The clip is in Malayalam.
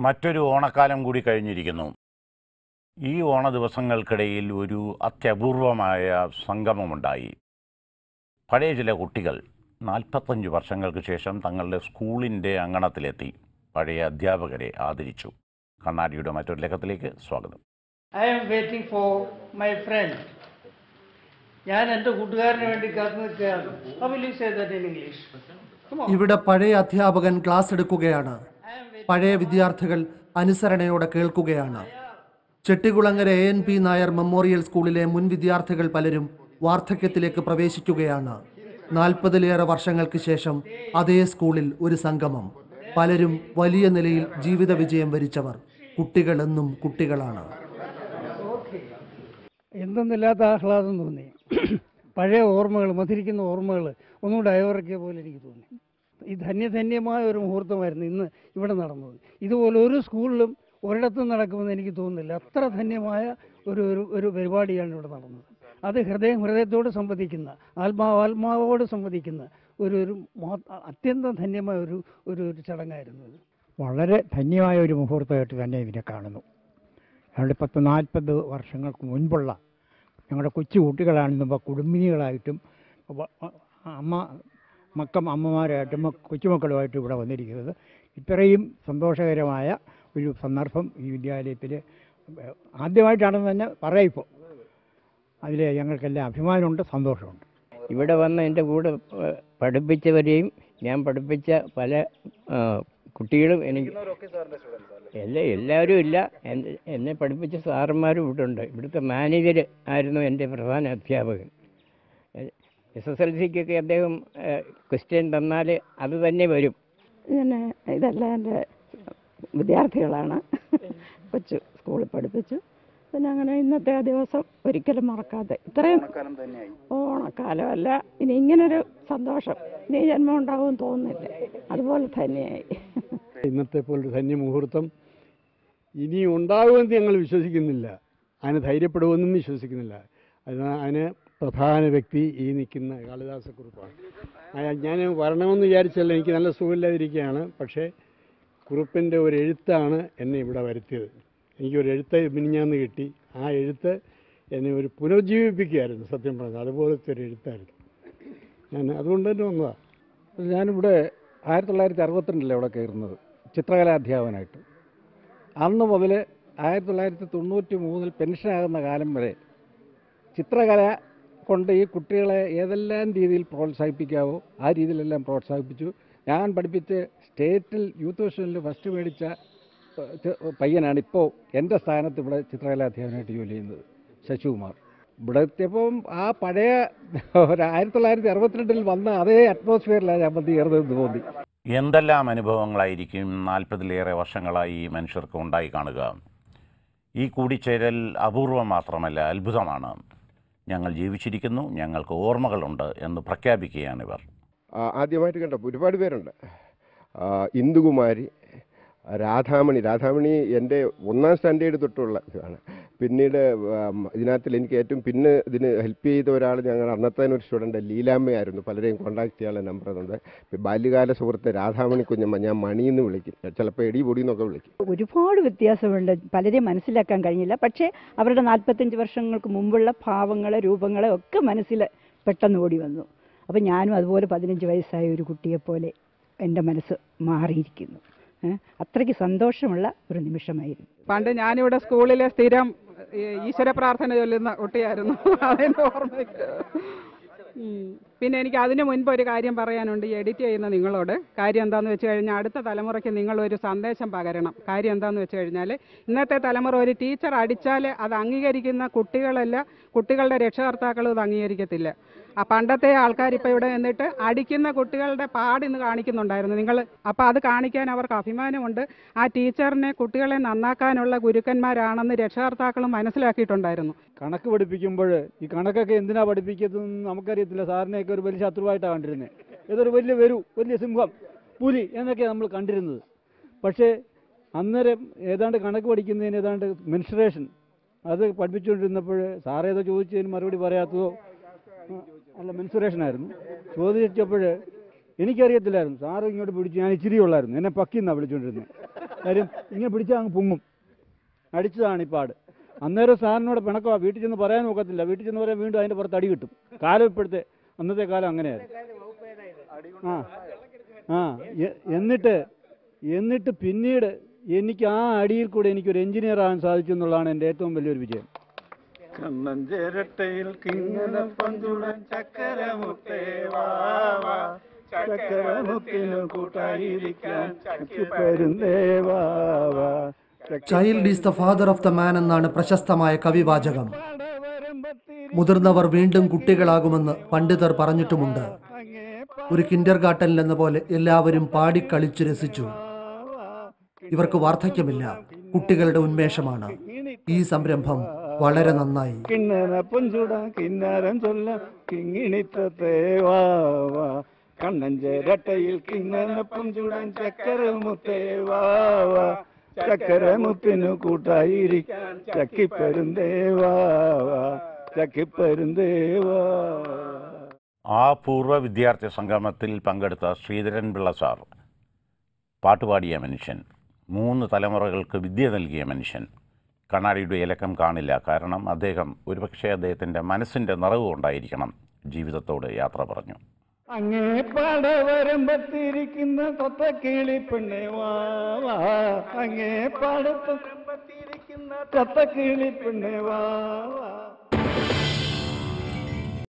മറ്റൊരു ഓണക്കാലം കൂടി കഴിഞ്ഞിരിക്കുന്നു ഈ ഓണ ദിവസങ്ങൾക്കിടയിൽ ഒരു അത്യപൂർവമായ സംഗമമുണ്ടായി പഴയ ചില കുട്ടികൾ നാൽപ്പത്തഞ്ച് വർഷങ്ങൾക്ക് ശേഷം തങ്ങളുടെ സ്കൂളിൻ്റെ അങ്കണത്തിലെത്തി പഴയ അധ്യാപകരെ ആദരിച്ചു കണ്ണാടിയുടെ മറ്റൊരു ലേഖത്തിലേക്ക് സ്വാഗതം I am waiting for my friend ഞാൻ എൻ്റെ കൂട്ടുകാരന് വേണ്ടി കാത്തു നിൽക്കുകയാണ് How will you say that in English? Come on. ഇവിടെ പഴയ അധ്യാപകൻ ക്ലാസ് എടുക്കുകയാണ് പഴയ വിദ്യാർത്ഥികൾ അനുസരണയോടെ കേൾക്കുകയാണ് Chettikulangara A N P Nair memorial സ്കൂളിലെ മുൻ വിദ്യാർത്ഥികൾ പലരും വാർദ്ധക്യത്തിലേക്ക് പ്രവേശിക്കുകയാണ് നാൽപ്പതിലേറെ വർഷങ്ങൾക്ക് ശേഷം അതേ സ്കൂളിൽ ഒരു സംഗമം പലരും വലിയ നിലയിൽ ജീവിത വിജയം വരിച്ചവർ കുട്ടികൾ എന്നും കുട്ടികളാണ് എന്തെന്നില്ലാത്ത ആഹ്ലാദം തോന്നി പഴയ ഓർമ്മകൾ മധുരിക്കുന്ന ഓർമ്മകൾ ഒന്നുകൂടെ അയവിറക്കിയ പോലെ എനിക്ക് തോന്നി ഈ ധന്യധന്യമായ ഒരു മുഹൂർത്തമായിരുന്നു ഇന്ന് ഇവിടെ നടന്നത് ഇതുപോലെ ഒരു സ്കൂളിലും ഒരിടത്തും നടക്കുമെന്ന് എനിക്ക് തോന്നുന്നില്ല അത്ര ധന്യമായ ഒരു ഒരു ഒരു പരിപാടിയാണ് ഇവിടെ നടന്നത് അത് ഹൃദയം ഹൃദയത്തോട് സംവദിക്കുന്ന ആത്മാവ് ആത്മാവോട് സംവദിക്കുന്ന ഒരു ഒരു മഹത്- അത്യന്തം ധന്യമായ ഒരു ഒരു ഒരു ചടങ്ങായിരുന്നു ഇത് വളരെ ധന്യമായ ഒരു മുഹൂർത്തമായിട്ട് തന്നെ ഇതിനെ കാണുന്നു ഞങ്ങളുടെ പത്ത് നാൽപ്പത് വർഷങ്ങൾക്ക് മുൻപുള്ള ഞങ്ങളുടെ കൊച്ചു കുട്ടികളാണെന്നുമ്പോൾ കുടുംബിനികളായിട്ടും വ- അമ്മ മക്കം അമ്മമാരായിട്ടും മ- കൊച്ചുമക്കളുമായിട്ടും ഇവിടെ വന്നിരിക്കുന്നത് ഇത്രയും സന്തോഷകരമായ ഒരു സന്ദർഭം ഈ വിദ്യാലയത്തിൽ ആദ്യമായിട്ടാണെന്ന് തന്നെ പറയാം ഇപ്പോൾ അതിൽ ഞങ്ങൾക്കെല്ലാം അഭിമാനമുണ്ട് സന്തോഷമുണ്ട് ഇവിടെ വന്ന് എൻ്റെ കൂടെ ഏഹ്, പഠിപ്പിച്ചവരെയും ഞാൻ പഠിപ്പിച്ച പല ആ, കുട്ടികളും എനിക്ക് എല്ലാ എല്ലാവരും ഇല്ല എന്നെ- എന്നെ പഠിപ്പിച്ച സാറന്മാരും ഇവിടെ ഉണ്ട് ഇവിടുത്തെ മാനേജർ ആയിരുന്നു എൻ്റെ പ്രധാന അധ്യാപകൻ എസ് എസ് എൽ സിക്കൊക്കെ അദ്ദേഹം ക്വസ്റ്റ്യൻ തന്നാൽ അത് തന്നെ വരും പിന്നെ ഇതെല്ലാം എൻ്റെ വിദ്യാർത്ഥികളാണ് കൊച്ചു സ്കൂളിൽ പഠിപ്പിച്ചു പിന്നെ അങ്ങനെ ഇന്നത്തെ ആ ദിവസം ഒരിക്കലും മറക്കാതെ ഇത്രയും ഓണക്കാലമല്ല ഇനി ഇങ്ങനൊരു സന്തോഷം ഇനി ജന്മം ഉണ്ടാവും തോന്നുന്നില്ല അതുപോലെ തന്നെയായി ഇന്നത്തെ പോലൊരു ധന്യ മുഹൂർത്തം ഇനി ഉണ്ടാകുമെന്ന് ഞങ്ങൾ വിശ്വസിക്കുന്നില്ല അതിന് ധൈര്യപ്പെടുമെന്നും വിശ്വസിക്കുന്നില്ല അതിന് അതിന് പ്രധാന വ്യക്തി ഈ നിൽക്കുന്ന കാളിദാസക്കുറിപ്പാണ് ആ- ഞാൻ വരണമെന്ന് വിചാരിച്ചല്ല എനിക്ക് നല്ല സുഖമില്ലാതിരിക്കുകയാണ് പക്ഷേ കുറിപ്പിൻ്റെ ഒരു എഴുത്താണ് എന്നെ ഇവിടെ വരുത്തിയത് എനിക്കൊരു എഴുത്ത് മിനിഞ്ഞാന്ന് കിട്ടി ആ എഴുത്ത് എന്നെ ഒരു പുനർജീവിപ്പിക്കുകയായിരുന്നു സത്യം പറഞ്ഞത് അതുപോലത്തെ ഒരു എഴുത്തായിരുന്നു ഞാൻ അതുകൊണ്ട് തന്നെ വന്നതാണ് ഞാനിവിടെ ആയിരത്തി തൊള്ളായിരത്തി അറുപത്തിരണ്ടിലാണ് ഇവിടെ കയറുന്നത് ചിത്രകലാധ്യാപകനായിട്ട് അന്ന് മുതൽ ആയിരത്തി തൊള്ളായിരത്തി തൊണ്ണൂറ്റി മൂന്നിൽ പെൻഷനാകുന്ന കാലം വരെ ചിത്രകല കൊണ്ട് ഈ കുട്ടികളെ ഏതെല്ലാം രീതിയിൽ പ്രോത്സാഹിപ്പിക്കാവോ ആ രീതിയിലെല്ലാം പ്രോത്സാഹിപ്പിച്ചു ഞാൻ പഠിപ്പിച്ച് സ്റ്റേറ്റിൽ യൂത്ത് ഫെസ്റ്റിവലിൽ ഫസ്റ്റ് മേടിച്ച പ- ചെ- പയ്യനാണ് ഇപ്പോൾ എൻ്റെ സ്ഥാനത്ത് ഇവിടെ ചിത്രകലാധ്യാപകനായിട്ട് ജോലി ചെയ്യുന്നത് ശശികുമാർ ഇവിടെ എത്തിയപ്പം ആ പഴയ ഒരു ആയിരത്തി തൊള്ളായിരത്തി അറുപത്തിരണ്ടിൽ വന്ന അതേ അറ്റ്മോസ്ഫിയറിലാണ് ഞാൻ വന്ന് ചേർന്നതെന്ന് തോന്നി എന്തെല്ലാം അനുഭവങ്ങളായിരിക്കും നാൽപ്പതിലേറെ വർഷങ്ങളായി ഈ മനുഷ്യർക്ക് ഉണ്ടായി കാണുക ഈ കൂടിച്ചേരൽ അപൂർവം മാത്രമല്ല അത്ഭുതമാണ് ഞങ്ങൾ ജീവിച്ചിരിക്കുന്നു ഞങ്ങൾക്ക് ഓർമ്മകളുണ്ട് എന്ന് പ്രഖ്യാപിക്കുകയാണിവർ ആ, ആദ്യമായിട്ട് കണ്ട ഒരുപാട് പേരുണ്ട് ആ, ഇന്ദുകുമാരി രാധാമണി രാധാമണി എൻ്റെ ഒന്നാം സ്റ്റാൻഡേർഡ് തൊട്ടുള്ള ഇതാണ് പിന്നീട് ആം, ഇതിനകത്തിൽ എനിക്ക് ഏറ്റവും പിന്നെ ഇതിന് ഹെൽപ്പ് ചെയ്ത ഒരാൾ ഞങ്ങൾ അന്നത്തെ ഒരു സ്റ്റുഡൻ്റ് ലീലാമ്മയായിരുന്നു പലരെയും കോൺടാക്ട് ചെയ്യാനുള്ള നമ്പർ അതുണ്ട് ബാല്യകാല സുഹൃത്ത് രാധാമണി കുഞ്ഞമ്മ ഞാൻ മണിയെന്ന് വിളിക്കും ചിലപ്പോൾ എടി പൊടി എന്നൊക്കെ വിളിക്കും ഒരുപാട് വ്യത്യാസമുണ്ട് പലരെയും മനസ്സിലാക്കാൻ കഴിഞ്ഞില്ല പക്ഷേ അവരുടെ നാൽപ്പത്തഞ്ച് വർഷങ്ങൾക്ക് മുമ്പുള്ള ഭാവങ്ങളെ രൂപങ്ങളെ ഒക്കെ മനസ്സിൽ പെട്ടെന്ന് ഓടി വന്നു അപ്പം ഞാനും അതുപോലെ പതിനഞ്ച് വയസ്സായ ഒരു കുട്ടിയെപ്പോലെ എൻ്റെ മനസ്സ് മാറിയിരിക്കുന്നു ഏ? അത്രയ്ക്ക് സന്തോഷമുള്ള ഒരു നിമിഷമായിരുന്നു പണ്ട് ഞാനിവിടെ സ്കൂളിലെ സ്ഥിരം ഈ ഈശ്വര പ്രാർത്ഥന ചൊല്ലുന്ന കുട്ടിയായിരുന്നു അതെന്റെ ഓർമ്മയ്ക്ക് ഉം. പിന്നെ എനിക്ക് അതിനു മുൻപ് ഒരു കാര്യം പറയാനുണ്ട് ഈ എഡിറ്റ് ചെയ്യുന്ന നിങ്ങളോട് കാര്യം എന്താണെന്ന് വെച്ച് കഴിഞ്ഞാൽ അടുത്ത തലമുറയ്ക്ക് നിങ്ങൾ ഒരു സന്ദേശം പകരണം കാര്യം എന്താണെന്ന് വെച്ച് കഴിഞ്ഞാൽ ഇന്നത്തെ തലമുറ ഒരു ടീച്ചർ അടിച്ചാൽ അത് അംഗീകരിക്കുന്ന കുട്ടികളല്ല കുട്ടികളുടെ രക്ഷകർത്താക്കളും ഇത് അംഗീകരിക്കത്തില്ല ആ പണ്ടത്തെ ആൾക്കാർ ഇപ്പോൾ ഇവിടെ നിന്നിട്ട് അടിക്കുന്ന കുട്ടികളുടെ പാടിന്ന് കാണിക്കുന്നുണ്ടായിരുന്നു നിങ്ങൾ അപ്പോൾ അത് കാണിക്കാൻ അവർക്ക് അഭിമാനമുണ്ട് ആ ടീച്ചറിനെ കുട്ടികളെ നന്നാക്കാനുള്ള ഗുരുക്കന്മാരാണെന്ന് രക്ഷകർത്താക്കളും മനസ്സിലാക്കിയിട്ടുണ്ടായിരുന്നു കണക്ക് പഠിപ്പിക്കുമ്പോൾ ഈ കണക്കൊക്കെ എന്തിനാ പഠിപ്പിക്കുന്നതെന്ന് നമുക്കറിയത്തില്ല സാറിനെയൊക്കെ ഒരു വലിയ ശത്രുവായിട്ടാണ് കണ്ടിരുന്നത് ഏതൊരു വലിയ വരൂ വലിയ സിംഹം പുലി എന്നൊക്കെ നമ്മൾ കണ്ടിരുന്നത് പക്ഷേ അന്നേരം ഏതാണ്ട് കണക്ക് പഠിക്കുന്നതിന് ഏതാണ്ട് മെൻസുറേഷൻ അത് പഠിപ്പിച്ചുകൊണ്ടിരുന്നപ്പോൾ സാറേതോ ചോദിച്ചതിന് മറുപടി പറയാത്തതോ ആ, അല്ല മെൻസുറേഷൻ ആയിരുന്നു ചോദിച്ചപ്പോൾ എനിക്കറിയത്തില്ലായിരുന്നു സാറ് ഇങ്ങോട്ട് പിടിച്ച് ഞാൻ ഇച്ചിരി ഉള്ളായിരുന്നു എന്നെ പക്കി എന്നാണ് വിളിച്ചുകൊണ്ടിരുന്നത് കാര്യം ഇങ്ങനെ പിടിച്ചാൽ അങ്ങ് പൊങ്ങും അടിച്ചതാണ് ഈ പാട് അന്നേരം സാറിനോട് പിണക്കമാ വീട്ടിൽ ചെന്ന് പറയാൻ നോക്കത്തില്ല വീട്ടിൽ ചെന്ന് പറയാൻ വീണ്ടും അതിൻ്റെ പുറത്ത് അടി കിട്ടും കാലം ഇപ്പോഴത്തെ അന്നത്തെ കാലം അങ്ങനെയായിരുന്നു ആ ആ എ- എന്നിട്ട് എന്നിട്ട് പിന്നീട് എനിക്ക് ആ അടിയിൽ കൂടെ എനിക്കൊരു എഞ്ചിനീയർ ആകാൻ സാധിച്ചു എന്നുള്ളതാണ് എൻ്റെ ഏറ്റവും വലിയൊരു വിജയം കണ്ണൻ ചേരട്ടയിൽ കിങ്ങന പന്തുടൻ ചക്കരമുത്തേ വാ വാ ചക്കരമുത്തിനു കൂട്ടായിരിക്കാൻ ചക്കിപ്പരുന്തേ വാ വാ child is the father of the man എന്നാണ് പ്രശസ്തമായ കവിവാചകം മുതിർന്നവർ വീണ്ടും കുട്ടികളാകുമെന്ന് പണ്ഡിതർ പറഞ്ഞിട്ടുമുണ്ട് ഒരു കിൻഡർ ഗാർട്ടനിൽ എന്ന പോലെ എല്ലാവരും പാടിക്കളിച്ച് രസിച്ചു ഇവർക്ക് വാർദ്ധക്യമില്ല കുട്ടികളുടെ ഉന്മേഷമാണ് ഈ സംരംഭം വളരെ നന്നായി കിണ്ണന പൊഞ്ചുട കിന്നാരം ചൊല്ല കിങ്ങിണിത്തേ വാ വാ കണ്ണൻ ചേരട്ടയിൽ കിണ്ണന പൊഞ്ചുടൻ ചക്കരമുത്തേ വാ വാ ചക്കരമുത്തിനു കൂട്ടായിരിക്കാൻ ചക്കിപ്പരുന്തേ വാ വാ ചക്കിപ്പരുന്തേ വാ ആ പൂർവ്വ വിദ്യാർത്ഥി സംഗമത്തിൽ പങ്കെടുത്ത ശ്രീധരൻ പിള്ള സാർ പാട്ടുപാടിയ മനുഷ്യൻ മൂന്ന് തലമുറകൾക്ക് വിദ്യ നൽകിയ മനുഷ്യൻ കണ്ണാടിയുടെ ഇലക്കം കാണില്ല കാരണം അദ്ദേഹം ഒരുപക്ഷെ അദ്ദേഹത്തിൻ്റെ മനസ്സിൻ്റെ നിറവ് കൊണ്ടായിരിക്കണം ജീവിതത്തോട് യാത്ര പറഞ്ഞു അങ്ങേ പാടവരമ്പത്തിരിക്കുന്ന തത്തക്കിളി പെണ്ണെ വാ വാ അങ്ങേ പാടത്ത് തത്തക്കിളി പെണ്ണെ വാ വാ